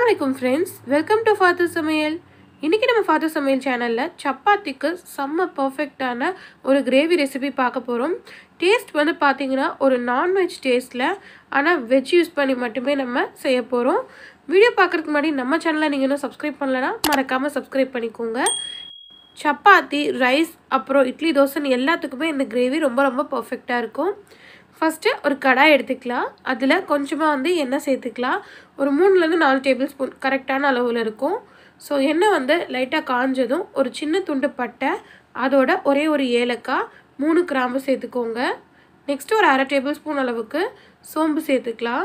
அஸ்ஸலாமு அலைக்கும் friends welcome to father சமையல் இன்றைக்கி நம்ம ஃபாதர் சமையல் சேனலில் சப்பாத்திக்கு செம்ம பர்ஃபெக்டான ஒரு கிரேவி ரெசிபி பார்க்க போகிறோம் டேஸ்ட் வந்து பார்த்தீங்கன்னா ஒரு நான்வெஜ் டேஸ்ட்டில் ஆனால் வெஜ் யூஸ் பண்ணி மட்டுமே நம்ம செய்ய போகிறோம் வீடியோ பார்க்குறதுக்கு முன்னாடி நம்ம சேனலை நீங்கள் இன்னும் சப்ஸ்கிரைப் பண்ணலன்னா மறக்காமல் சப்ஸ்கிரைப் பண்ணிக்கோங்க சப்பாத்தி ரைஸ் அப்புறம் இட்லி தோசைன்னு எல்லாத்துக்குமே இந்த கிரேவி ரொம்ப ரொம்ப பர்ஃபெக்டாக இருக்கும் ஃபஸ்ட்டு ஒரு கடாய் எடுத்துக்கலாம் அதில் கொஞ்சமாக வந்து எண்ணெய் சேர்த்துக்கலாம் ஒரு மூணுலேருந்து நாலு டேபிள் ஸ்பூன் கரெக்டான அளவில் இருக்கும் ஸோ எண்ணெய் வந்து லைட்டாக காஞ்சதும் ஒரு சின்ன துண்டு பட்டை அதோட ஒரே ஒரு ஏலக்காய் மூணு கிராம்பு சேர்த்துக்கோங்க நெக்ஸ்ட்டு ஒரு அரை டேபிள் ஸ்பூன் அளவுக்கு சோம்பு சேர்த்துக்கலாம்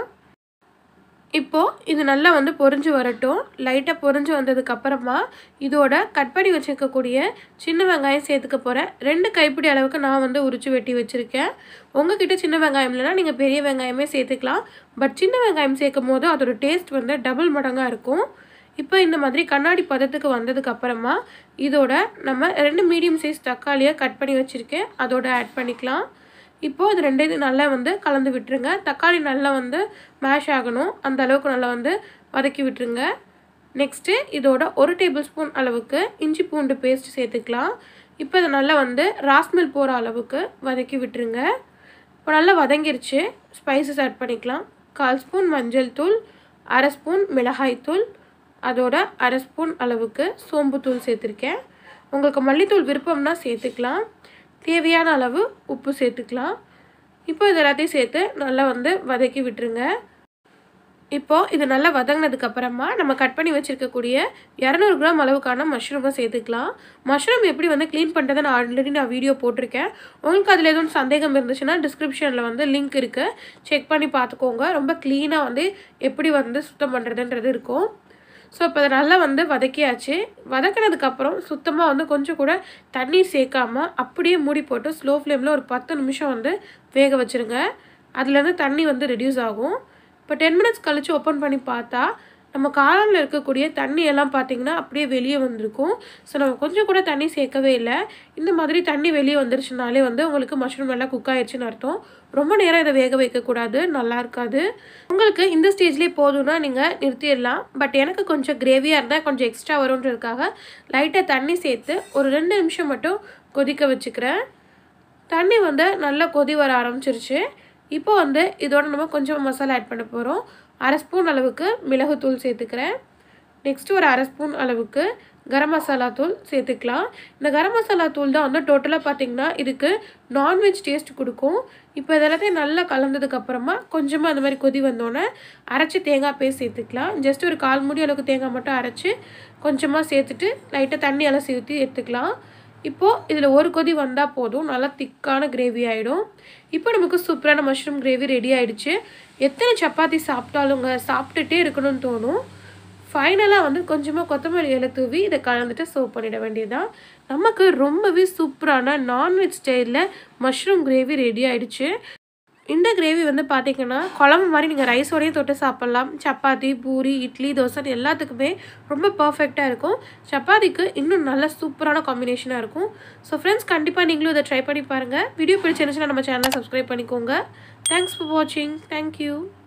இப்போது இது நல்லா வந்து பொரிஞ்சு வரட்டும் லைட்டாக பொரிஞ்சு வந்ததுக்கப்புறமா இதோட கட் பண்ணி வச்சுருக்கக்கூடிய சின்ன வெங்காயம் சேர்த்துக்க போகிறேன் ரெண்டு கைப்பிடி அளவுக்கு நான் வந்து உரிச்சு வெட்டி வச்சுருக்கேன் உங்ககிட்ட சின்ன வெங்காயம் இல்லைனா நீங்கள் பெரிய வெங்காயமே சேர்த்துக்கலாம் பட் சின்ன வெங்காயம் சேர்க்கும் போது அதோட டேஸ்ட் வந்து டபுள் மடங்காக இருக்கும் இப்போ இந்த மாதிரி கண்ணாடி பதத்துக்கு வந்ததுக்கு அப்புறமா இதோட நம்ம ரெண்டு மீடியம் சைஸ் தக்காளியை கட் பண்ணி வச்சுருக்கேன் அதோட ஆட் பண்ணிக்கலாம் இப்போது இது ரெண்டையும் நல்லா வந்து கலந்து விட்டுருங்க தக்காளி நல்லா வந்து மேஷ் ஆகணும் அந்த அளவுக்கு நல்லா வந்து வதக்கி விட்டுருங்க நெக்ஸ்ட்டு இதோட ஒரு டேபிள் ஸ்பூன் அளவுக்கு இஞ்சி பூண்டு பேஸ்ட் சேர்த்துக்கலாம் இப்போ இதை நல்லா வந்து ராஸ்மெல் போகிற அளவுக்கு வதக்கி விட்டுருங்க இப்போ நல்லா வதங்கிருச்சு ஸ்பைசஸ் ஆட் பண்ணிக்கலாம் கால் ஸ்பூன் மஞ்சள் தூள் அரை ஸ்பூன் மிளகாய் தூள் அதோட அரை ஸ்பூன் அளவுக்கு சோம்பு தூள் சேர்த்துருக்கேன் உங்களுக்கு மல்லித்தூள் விருப்பம்னா சேர்த்துக்கலாம் தேவையான அளவு உப்பு சேர்த்துக்கலாம் இப்போ இது எல்லாத்தையும் சேர்த்து நல்லா வந்து வதக்கி விட்டுருங்க இப்போது இது நல்லா வதங்கினதுக்கு அப்புறமா நம்ம கட் பண்ணி வச்சுருக்கக்கூடிய இரநூறு கிராம் அளவுக்கான மஷ்ரூமை சேர்த்துக்கலாம் மஷ்ரூம் எப்படி வந்து க்ளீன் பண்ணுறதை நான் ஆல்ரெடி நான் வீடியோ போட்டிருக்கேன் உங்களுக்கு அதில் எதுவும் சந்தேகம் இருந்துச்சுன்னா டிஸ்கிரிப்ஷனில் வந்து லிங்க் இருக்குது செக் பண்ணி பார்த்துக்கோங்க ரொம்ப க்ளீனாக வந்து எப்படி வந்து சுத்தம் பண்ணுறதுன்றது இருக்கும் ஸோ இப்போ அதை நல்லா வந்து வதக்கியாச்சு வதக்கினதுக்கப்புறம் சுத்தமாக வந்து கொஞ்சம் கூட தண்ணி சேர்க்காம அப்படியே மூடி போட்டு ஸ்லோ ஃப்ளேமில் ஒரு பத்து நிமிஷம் வந்து வேக வச்சுருங்க அதுலேருந்து தண்ணி வந்து ரெடியூஸ் ஆகும் இப்போ டென் மினிட்ஸ் கழித்து ஓப்பன் பண்ணி பார்த்தா நம்ம காலனில் இருக்கக்கூடிய தண்ணி எல்லாம் பார்த்திங்கன்னா அப்படியே வெளியே வந்திருக்கும் ஸோ நம்ம கொஞ்சம் கூட தண்ணி சேர்க்கவே இல்லை இந்த மாதிரி தண்ணி வெளியே வந்துருச்சுனாலே வந்து உங்களுக்கு மஷ்ரூம் எல்லாம் குக் ஆயிடுச்சுன்னு அர்த்தம் ரொம்ப நேரம் இதை வேக வைக்கக்கூடாது நல்லா இருக்காது உங்களுக்கு இந்த ஸ்டேஜ்லேயே போதும்னா நீங்கள் நிறுத்திடலாம் பட் எனக்கு கொஞ்சம் கிரேவியாக இருந்தால் கொஞ்சம் எக்ஸ்ட்ரா வரும்ன்றதுக்காக லைட்டாக தண்ணி சேர்த்து ஒரு ரெண்டு நிமிஷம் மட்டும் கொதிக்க வச்சுக்கிறேன் தண்ணி வந்து நல்லா கொதி வர ஆரம்பிச்சிருச்சு இப்போ வந்து இதோட நம்ம கொஞ்சம் மசாலா ஆட் பண்ண போகிறோம் அரை ஸ்பூன் அளவுக்கு மிளகுத்தூள் சேர்த்துக்கிறேன் நெக்ஸ்ட்டு ஒரு அரை ஸ்பூன் அளவுக்கு கரம் மசாலா தூள் சேர்த்துக்கலாம் இந்த கரம் மசாலா தூள் தான் வந்து டோட்டலாக பார்த்திங்கன்னா இதுக்கு நான்வெஜ் டேஸ்ட் கொடுக்கும் இப்போ இதெல்லாத்தையும் நல்லா கலந்ததுக்கப்புறமா கொஞ்சமாக அந்த மாதிரி கொதி வந்தோடனே அரைச்சி தேங்காய் பேஸ்ட் சேர்த்துக்கலாம் ஜஸ்ட் ஒரு கால் மூடி அளவுக்கு தேங்காய் மட்டும் அரைச்சி கொஞ்சமாக சேர்த்துட்டு லைட்டாக தண்ணி எல்லாம் சேர்த்து எடுத்துக்கலாம் இப்போது இதில் ஒரு கொதி வந்தால் போதும் நல்லா திக்கான கிரேவி ஆகிடும் இப்போ நமக்கு சூப்பரான மஷ்ரூம் கிரேவி ரெடி ஆகிடுச்சு எத்தனை சப்பாத்தி சாப்பிட்டாலுங்க சாப்பிட்டுட்டே இருக்கணும்னு தோணும் ஃபைனலாக வந்து கொஞ்சமாக கொத்தமல்லி இலை தூவி இதை கலந்துட்டு சர்வ் பண்ணிட வேண்டியதுதான் நமக்கு ரொம்பவே சூப்பரான நான்வெஜ் ஸ்டைலில் மஷ்ரூம் கிரேவி ரெடி ஆகிடுச்சு இந்த கிரேவி வந்து பார்த்திங்கன்னா குழம்பு மாதிரி நீங்கள் ரைஸோடையும் தொட்டு சாப்பிட்லாம் சப்பாத்தி பூரி இட்லி தோசை எல்லாத்துக்குமே ரொம்ப பர்ஃபெக்டாக இருக்கும் சப்பாத்திக்கு இன்னும் நல்ல சூப்பரான காம்பினேஷனாக இருக்கும் ஸோ ஃப்ரெண்ட்ஸ் கண்டிப்பாக நீங்களும் இதை ட்ரை பண்ணி பாருங்கள் வீடியோ பிடிச்சிருந்துச்சுன்னா நம்ம சேனலை சப்ஸ்கிரைப் பண்ணிக்கோங்க தேங்க்ஸ் ஃபார் வாட்சிங் தேங்க்யூ